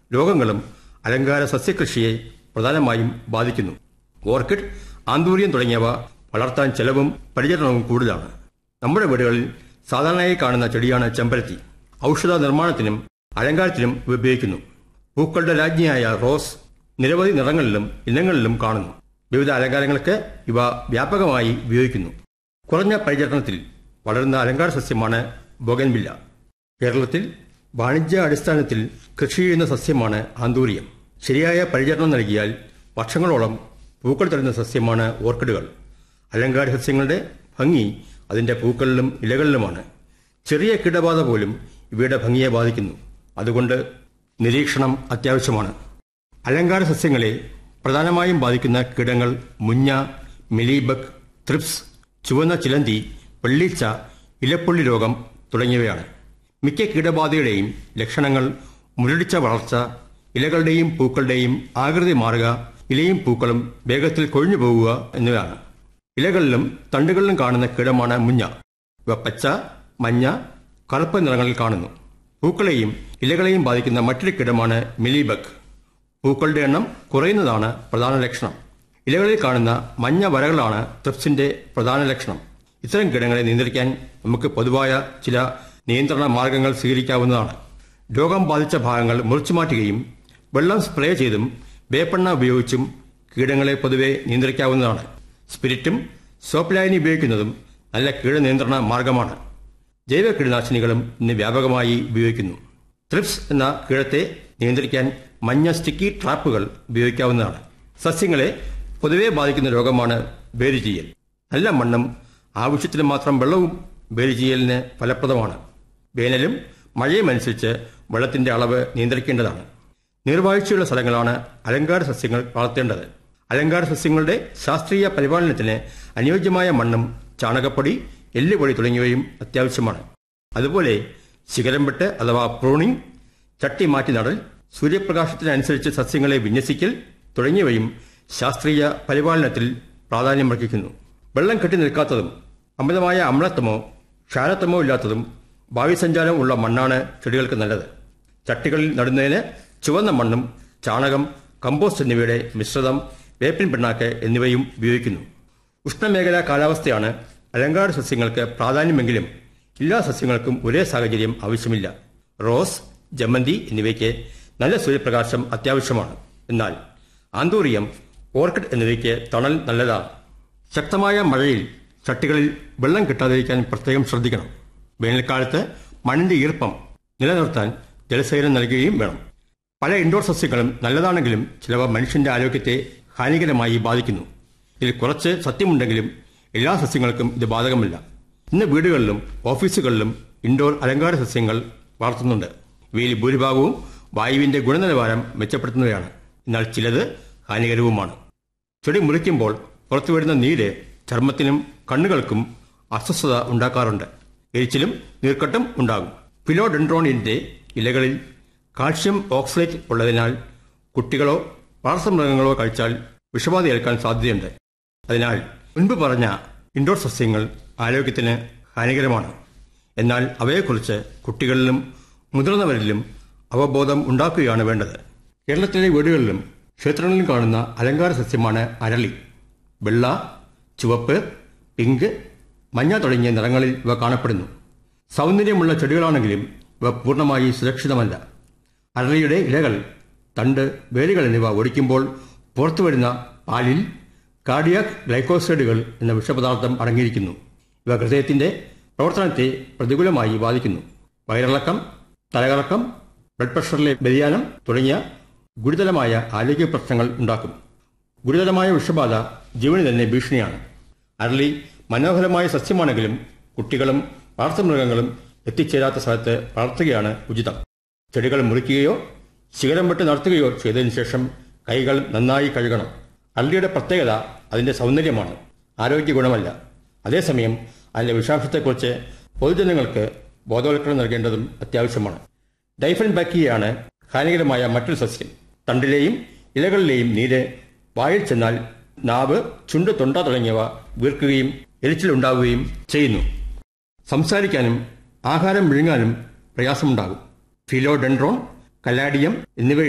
രോഗങ്ങളും അലങ്കാര സസ്യകൃഷിയെ പ്രധാനമായും ബാധിക്കുന്നു ഓർക്കിഡ് ആന്തൂര്യം തുടങ്ങിയവ വളർത്താൻ ചെലവും പരിചരണവും കൂടുതലാണ് നമ്മുടെ വീടുകളിൽ സാധാരണയായി കാണുന്ന ചെടിയാണ് ചെമ്പരത്തി ഔഷധ നിർമ്മാണത്തിനും അലങ്കാരത്തിനും ഇവ ഉപയോഗിക്കുന്നു പൂക്കളുടെ രാജ്ഞിയായ റോസ് നിരവധി നിറങ്ങളിലും ഇനങ്ങളിലും കാണുന്നു വിവിധ അലങ്കാരങ്ങൾക്ക് ഇവ വ്യാപകമായി ഉപയോഗിക്കുന്നു കുറഞ്ഞ പരിചരണത്തിൽ വളരുന്ന അലങ്കാര സസ്യമാണ് ബൊഗൻവില്ല കേരളത്തിൽ വാണിജ്യ അടിസ്ഥാനത്തിൽ കൃഷി ചെയ്യുന്ന സസ്യമാണ് ആന്തൂര്യം ശരിയായ പരിചരണം നൽകിയാൽ വർഷങ്ങളോളം പൂക്കൾ തരുന്ന സസ്യമാണ് ഓർക്കിഡുകൾ അലങ്കാര സസ്യങ്ങളുടെ ഭംഗി അതിന്റെ പൂക്കളിലും ഇലകളിലുമാണ് ചെറിയ കീടബാധ പോലും ഇവയുടെ ഭംഗിയെ ബാധിക്കുന്നു അതുകൊണ്ട് നിരീക്ഷണം അത്യാവശ്യമാണ് അലങ്കാര സസ്യങ്ങളെ പ്രധാനമായും ബാധിക്കുന്ന കീടങ്ങൾ മുഞ്ഞ മിലീബഗ് ത്രിപ്സ് ചുവന്ന ചിലന്തി വെള്ളിച്ച ഇലപ്പുള്ളി രോഗം തുടങ്ങിയവയാണ് മിക്ക കീടബാധയുടെയും ലക്ഷണങ്ങൾ മുരടിച്ച വളർച്ച ഇലകളുടെയും പൂക്കളുടെയും ആകൃതി മാറുക ഇലയും പൂക്കളും വേഗത്തിൽ കൊഴിഞ്ഞു പോകുക എന്നിവയാണ് ഇലകളിലും തണ്ടുകളിലും കാണുന്ന കീടമാണ് മുഞ്ഞ ഇവ പച്ച മഞ്ഞ കറുപ്പ് നിറങ്ങളിൽ കാണുന്നു പൂക്കളെയും ഇലകളെയും ബാധിക്കുന്ന മറ്റൊരു കീടമാണ് മിലിബഗ് പൂക്കളുടെ എണ്ണം കുറയുന്നതാണ് പ്രധാന ലക്ഷണം ഇലകളിൽ കാണുന്ന മഞ്ഞ വരകളാണ് ത്രിപ്സിന്റെ പ്രധാന ലക്ഷണം ഇത്തരം കീടങ്ങളെ നിയന്ത്രിക്കാൻ നമുക്ക് പൊതുവായ ചില നിയന്ത്രണ മാർഗങ്ങൾ സ്വീകരിക്കാവുന്നതാണ് രോഗം ബാധിച്ച ഭാഗങ്ങൾ മുറിച്ചു മാറ്റുകയും വെള്ളം സ്പ്രേ ചെയ്തും വേപ്പെണ്ണ ഉപയോഗിച്ചും കീടങ്ങളെ പൊതുവെ നിയന്ത്രിക്കാവുന്നതാണ് സ്പിരിറ്റും സോപ്പ് ലായനി ഉപയോഗിക്കുന്നതും നല്ല കീടനിയന്ത്രണ മാർഗമാണ് ജൈവ കീടനാശിനികളും ഇന്ന് വ്യാപകമായി ഉപയോഗിക്കുന്നു ത്രിപ്സ് എന്ന കീടത്തെ നിയന്ത്രിക്കാൻ മഞ്ഞ സ്റ്റിക്കി ട്രാപ്പുകൾ ഉപയോഗിക്കാവുന്നതാണ് സസ്യങ്ങളെ പൊതുവെ ബാധിക്കുന്ന രോഗമാണ് വേരുചീയൽ നല്ല മണ്ണും ആവശ്യത്തിന് മാത്രം വെള്ളവും വേരുചീയലിന് ഫലപ്രദമാണ് വേനലും മഴയും അനുസരിച്ച് വെള്ളത്തിന്റെ അളവ് നിയന്ത്രിക്കേണ്ടതാണ് നീർവാഴ്ചയുള്ള സ്ഥലങ്ങളാണ് അലങ്കാര സസ്യങ്ങൾ വളർത്തേണ്ടത് അലങ്കാര സസ്യങ്ങളുടെ ശാസ്ത്രീയ പരിപാലനത്തിന് അനുയോജ്യമായ മണ്ണും ചാണകപ്പൊടി എല്ലുപൊടി തുടങ്ങിയവയും അത്യാവശ്യമാണ് അതുപോലെ ശിഖരം വെട്ട് അഥവാ പ്രൂണിംഗ് ചട്ടി മാറ്റി നടൽ സൂര്യപ്രകാശത്തിനനുസരിച്ച് സസ്യങ്ങളെ വിന്യസിക്കൽ തുടങ്ങിയവയും ശാസ്ത്രീയ പരിപാലനത്തിൽ പ്രാധാന്യമർഹിക്കുന്നു വെള്ളം കെട്ടി നിൽക്കാത്തതും അമിതമായ അമ്ലത്വമോ ക്ഷാരത്വമോ ഇല്ലാത്തതും വായുസഞ്ചാരം ഉള്ള മണ്ണാണ് ചെടികൾക്ക് നല്ലത് ചട്ടികളിൽ നടുന്നതിന് ചുവന്ന മണ്ണും ചാണകം കമ്പോസ്റ്റ് എന്നിവയുടെ മിശ്രിതം വേപ്പിൻ പിണ്ണാക്ക് എന്നിവയും ഉപയോഗിക്കുന്നു ഉഷ്ണമേഖലാ കാലാവസ്ഥയാണ് അലങ്കാര സസ്യങ്ങൾക്ക് പ്രാധാന്യമെങ്കിലും എല്ലാ സസ്യങ്ങൾക്കും ഒരേ സാഹചര്യം ആവശ്യമില്ല റോസ് ജമന്തി എന്നിവയ്ക്ക് നല്ല സൂര്യപ്രകാശം അത്യാവശ്യമാണ് എന്നാൽ ആന്തൂറിയം ഓർക്കിഡ് എന്നിവയ്ക്ക് തണൽ നല്ലതാണ് ശക്തമായ മഴയിൽ ചട്ടികളിൽ വെള്ളം കിട്ടാതിരിക്കാൻ പ്രത്യേകം ശ്രദ്ധിക്കണം വേനൽക്കാലത്ത് മണ്ണിന്റെ ഈർപ്പം നിലനിർത്താൻ ജലസേചനം നൽകുകയും വേണം പല ഇൻഡോർ സസ്യങ്ങളും നല്ലതാണെങ്കിലും ചിലവ മനുഷ്യന്റെ ആരോഗ്യത്തെ ഹാനികരമായി ബാധിക്കുന്നു ഇതിൽ കുറച്ച് സത്യമുണ്ടെങ്കിലും എല്ലാ സസ്യങ്ങൾക്കും ഇത് ബാധകമല്ല ഇന്ന് വീടുകളിലും ഓഫീസുകളിലും ഇൻഡോർ അലങ്കാര സസ്യങ്ങൾ വളർത്തുന്നുണ്ട് ഇവയിൽ ഭൂരിഭാഗവും വായുവിന്റെ ഗുണനിലവാരം മെച്ചപ്പെടുത്തുന്നവയാണ് എന്നാൽ ചിലത് ഹാനികരവുമാണ് ചെടി മുറിക്കുമ്പോൾ പുറത്തുവരുന്ന നീര് ചർമ്മത്തിനും കണ്ണുകൾക്കും അസ്വസ്ഥത ഉണ്ടാക്കാറുണ്ട് എരിച്ചിലും നീർക്കെട്ടും ഉണ്ടാകും ഫിലോഡെൻഡ്രോണിന്റെ ഇലകളിൽ കാൽഷ്യം ഓക്സലേറ്റ് ഉള്ളതിനാൽ കുട്ടികളോ വളർത്തുമൃഗങ്ങളോ കഴിച്ചാൽ വിഷബാധ ഏൽക്കാൻ സാധ്യതയുണ്ട് അതിനാൽ മുൻപ് പറഞ്ഞ ഇൻഡോർ സസ്യങ്ങൾ ആരോഗ്യത്തിന് ഹാനികരമാണ് എന്നാൽ അവയെക്കുറിച്ച് കുട്ടികളിലും മുതിർന്നവരിലും അവബോധം ഉണ്ടാക്കുകയാണ് വേണ്ടത് കേരളത്തിലെ വീടുകളിലും ക്ഷേത്രങ്ങളിലും കാണുന്ന അലങ്കാര സസ്യമാണ് അരളി വെള്ള ചുവപ്പ് പിങ്ക് മഞ്ഞ തുടങ്ങിയ നിറങ്ങളിൽ ഇവ കാണപ്പെടുന്നു സൗന്ദര്യമുള്ള ചെടികളാണെങ്കിലും ഇവ പൂർണ്ണമായി സുരക്ഷിതമല്ല അരളിയുടെ ഇലകൾ തണ്ട് വേരുകൾ എന്നിവ ഒടിക്കുമ്പോൾ പുറത്തുവരുന്ന പാലിൽ കാർഡിയാക് ഗ്ലൈക്കോസൈഡുകൾ എന്ന വിഷപദാർത്ഥം അടങ്ങിയിരിക്കുന്നു ഇവ ഹൃദയത്തിന്റെ പ്രവർത്തനത്തെ പ്രതികൂലമായി ബാധിക്കുന്നു വയറിളക്കം തലകറക്കം ബ്ലഡ് പ്രഷറിലെ വ്യതിയാനം തുടങ്ങിയ ഗുരുതരമായ ആരോഗ്യ പ്രശ്നങ്ങൾ ഉണ്ടാക്കും ഗുരുതരമായ വിഷബാധ ജീവന് തന്നെ ഭീഷണിയാണ് അരളി മനോഹരമായ സസ്യമാണെങ്കിലും കുട്ടികളും വളർത്തുമൃഗങ്ങളും എത്തിച്ചേരാത്ത സ്ഥലത്ത് വളർത്തുകയാണ് ഉചിതം ചെടികൾ മുറിക്കുകയോ ശിഖരം വെട്ട് നടത്തുകയോ ചെയ്തതിനു ശേഷം കൈകൾ നന്നായി കഴുകണം അരളിയുടെ പ്രത്യേകത അതിന്റെ സൗന്ദര്യമാണ് ആരോഗ്യ ഗുണമല്ല അതേസമയം അതിന്റെ വിഷാംശത്തെക്കുറിച്ച് പൊതുജനങ്ങൾക്ക് ബോധവൽക്കരണം നൽകേണ്ടതും അത്യാവശ്യമാണ് ഡൈഫൻ ബാക്ടീരിയയാണ് ഹാനികരമായ മറ്റൊരു സസ്യം തണ്ടിലെയും ഇലകളിലെയും നീര് വായിൽ ചെന്നാൽ നാവ് ചുണ്ട് തൊണ്ട തുടങ്ങിയവ വീർക്കുകയും എരിച്ചിലുണ്ടാവുകയും ചെയ്യുന്നു സംസാരിക്കാനും ആഹാരം വിഴുങ്ങാനും പ്രയാസമുണ്ടാകും ഫിലോഡെൻഡ്രോൺ കലാഡിയം എന്നിവ